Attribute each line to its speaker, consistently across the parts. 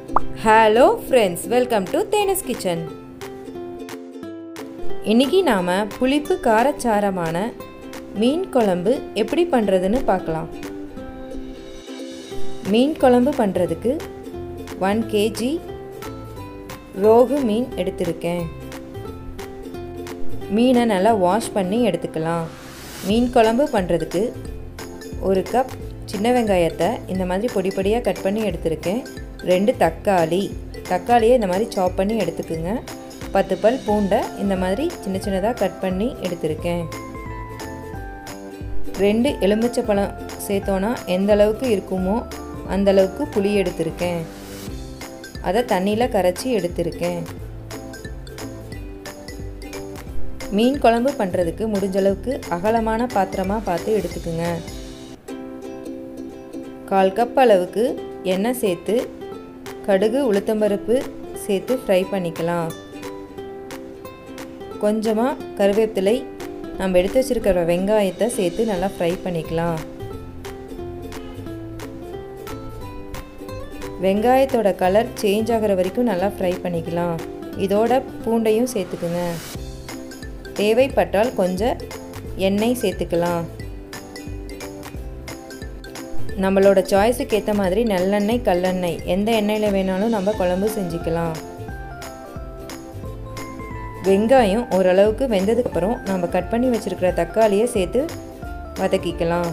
Speaker 1: hello friends welcome to Thenas kitchen இன்னைக்கு நாம் புளிப்பு காரச்சாரமான மீன் குழம்பு எப்படி பண்ணுறதுன்னு பார்க்கலாம் மீன் குழம்பு பண்ணுறதுக்கு ஒன் கேஜி ரோகு மீன் எடுத்திருக்கேன் மீனை நல்லா வாஷ் பண்ணி எடுத்துக்கலாம் மீன் குழம்பு பண்ணுறதுக்கு ஒரு கப் சின்ன வெங்காயத்தை இந்த மாதிரி பொடி பொடியாக கட் பண்ணி எடுத்திருக்கேன் ரெண்டு தக்காளி தக்காளியை இந்த மாதிரி சாப் பண்ணி எடுத்துக்குங்க பத்து பல் பூண்டை இந்த மாதிரி சின்ன சின்னதாக கட் பண்ணி எடுத்திருக்கேன் ரெண்டு எலுமிச்சை பழம் சேர்த்தோன்னா எந்த அளவுக்கு இருக்குமோ அந்த அளவுக்கு புளி எடுத்திருக்கேன் அதை தண்ணியில் கரைச்சி எடுத்திருக்கேன் மீன் குழம்பு பண்ணுறதுக்கு முடிஞ்ச அளவுக்கு அகலமான பாத்திரமாக பார்த்து எடுத்துக்குங்க கால் கப் அளவுக்கு எண்ணெய் சேர்த்து கடுகு உளுத்தம்பருப்பு சேர்த்து ஃப்ரை பண்ணிக்கலாம் கொஞ்சமாக கருவேப்பிலை நம்ம எடுத்து வச்சுருக்கிற வெங்காயத்தை சேர்த்து நல்லா ஃப்ரை பண்ணிக்கலாம் வெங்காயத்தோட கலர் சேஞ்ச் ஆகிற வரைக்கும் நல்லா ஃப்ரை பண்ணிக்கலாம் இதோட பூண்டையும் சேர்த்துக்குங்க தேவைப்பட்டால் கொஞ்சம் எண்ணெய் சேர்த்துக்கலாம் நம்மளோட சாய்ஸுக்கு ஏற்ற மாதிரி நல்லெண்ணெய் கல்லெண்ணெய் எந்த எண்ணெயில் வேணாலும் நம்ம குழம்பு செஞ்சுக்கலாம் வெங்காயம் ஓரளவுக்கு வெந்ததுக்கப்புறம் நம்ம கட் பண்ணி வச்சுருக்கிற தக்காளியை சேர்த்து வதக்கிக்கலாம்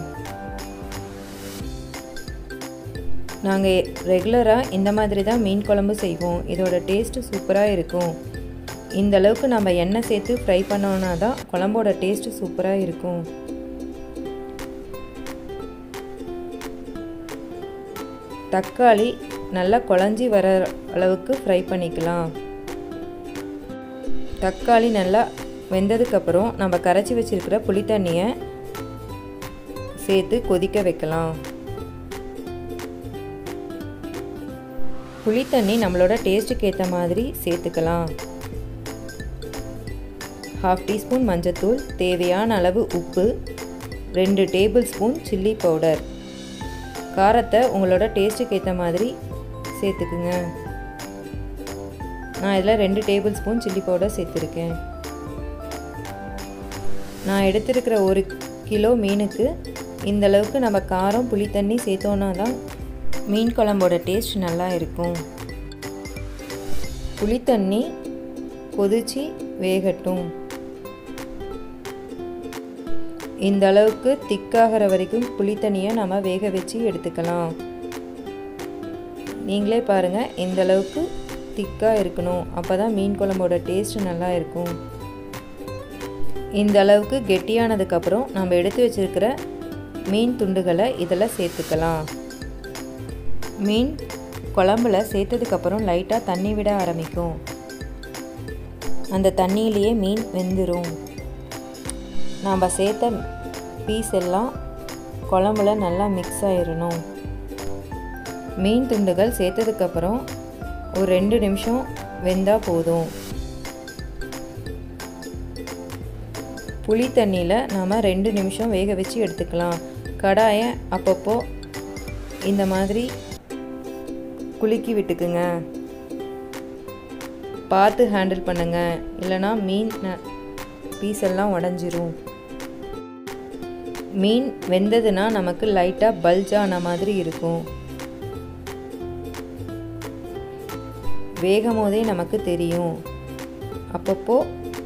Speaker 1: நாங்கள் ரெகுலராக இந்த மாதிரி தான் மீன் குழம்பு செய்வோம் இதோட டேஸ்ட்டு சூப்பராக இருக்கும் இந்த அளவுக்கு நம்ம எண்ணெய் சேர்த்து ஃப்ரை பண்ணோன்னா தான் குழம்போட டேஸ்ட்டு சூப்பராக இருக்கும் தக்காளி நல்லா குழஞ்சி வர அளவுக்கு ஃப்ரை பண்ணிக்கலாம் தக்காளி நல்லா வெந்ததுக்கப்புறம் நம்ம கரைச்சி வச்சுருக்கிற புளி தண்ணியை சேர்த்து கொதிக்க வைக்கலாம் புளி தண்ணி நம்மளோட டேஸ்ட்டுக்கு ஏற்ற மாதிரி சேர்த்துக்கலாம் ஹாஃப் டீஸ்பூன் மஞ்சத்தூள் தேவையான அளவு உப்பு ரெண்டு டேபிள் ஸ்பூன் சில்லி பவுடர் காரத்தை உங்களோட டேஸ்ட்டுக்கு ஏற்ற மாதிரி சேர்த்துக்குங்க நான் இதில் ரெண்டு டேபிள் ஸ்பூன் சில்லி பவுடர் சேர்த்துருக்கேன் நான் எடுத்திருக்கிற ஒரு கிலோ மீனுக்கு இந்த அளவுக்கு நம்ம காரம் புளி தண்ணி சேர்த்தோன்னா தான் மீன் குழம்போட டேஸ்ட் நல்லா இருக்கும் புளி தண்ணி கொதிச்சு வேகட்டும் இந்த அளவுக்கு திக்காகிற வரைக்கும் புளி தண்ணியை நம்ம வேக வச்சு எடுத்துக்கலாம் நீங்களே பாருங்கள் இந்த அளவுக்கு திக்காக இருக்கணும் அப்போ தான் மீன் குழம்போட டேஸ்ட் நல்லா இருக்கும் இந்த அளவுக்கு கெட்டியானதுக்கப்புறம் நம்ம எடுத்து வச்சுருக்கிற மீன் துண்டுகளை இதில் சேர்த்துக்கலாம் மீன் குழம்புல சேர்த்ததுக்கப்புறம் லைட்டாக தண்ணி விட ஆரம்பிக்கும் அந்த தண்ணியிலேயே மீன் வெந்துடும் நாம் சேர்த்த பீஸ் எல்லாம் குழம்புல நல்லா மிக்ஸ் ஆயிடணும் மீன் துண்டுகள் சேர்த்ததுக்கப்புறம் ஒரு ரெண்டு நிமிஷம் வெந்தால் போதும் புளி தண்ணியில் நாம் ரெண்டு நிமிஷம் வேக வச்சு எடுத்துக்கலாம் கடாயை அப்பப்போ இந்த மாதிரி குலுக்கி விட்டுக்குங்க பார்த்து ஹேண்டில் பண்ணுங்க இல்லைனா மீன் பீஸ் எல்லாம் உடஞ்சிரும் மீன் வெந்ததுன்னா நமக்கு லைட்டாக பல்ஜ் ஆன மாதிரி இருக்கும் வேகும் போதே நமக்கு தெரியும் அப்பப்போ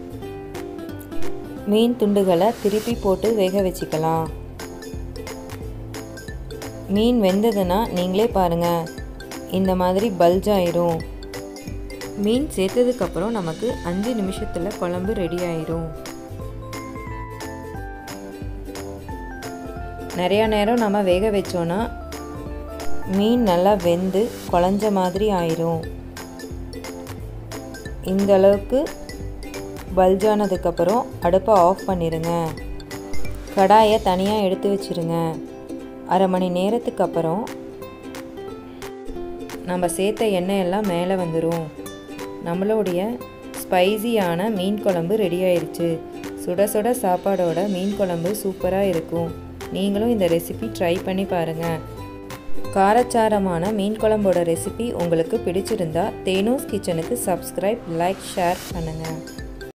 Speaker 1: மீன் துண்டுகளை திருப்பி போட்டு வேக வச்சுக்கலாம் மீன் வெந்ததுன்னா நீங்களே பாருங்கள் இந்த மாதிரி பல்ஜ் ஆயிரும் மீன் சேர்த்ததுக்கப்புறம் நமக்கு அஞ்சு நிமிஷத்தில் குழம்பு ரெடி ஆயிரும் நிறையா நேரம் நம்ம வேக வச்சோன்னா மீன் நல்லா வெந்து குழஞ்ச மாதிரி ஆயிரும் இந்த அளவுக்கு பல்ஜானதுக்கப்புறம் அடுப்பை ஆஃப் பண்ணிடுங்க கடாயை தனியாக எடுத்து வச்சுருங்க அரை மணி நேரத்துக்கு அப்புறம் நம்ம சேர்த்த எண்ணெய் எல்லாம் மேலே வந்துடும் நம்மளுடைய ஸ்பைசியான மீன் குழம்பு ரெடி ஆயிடுச்சு சுட சுட சாப்பாடோட மீன் குழம்பு சூப்பராக இருக்கும் நீங்களும் இந்த ரெசிபி ட்ரை பண்ணி பாருங்கள் காரச்சாரமான மீன் குழம்போட ரெசிபி உங்களுக்கு பிடிச்சிருந்தா தேனூஸ் கிச்சனுக்கு சப்ஸ்கிரைப் லைக் ஷேர் பண்ணுங்கள்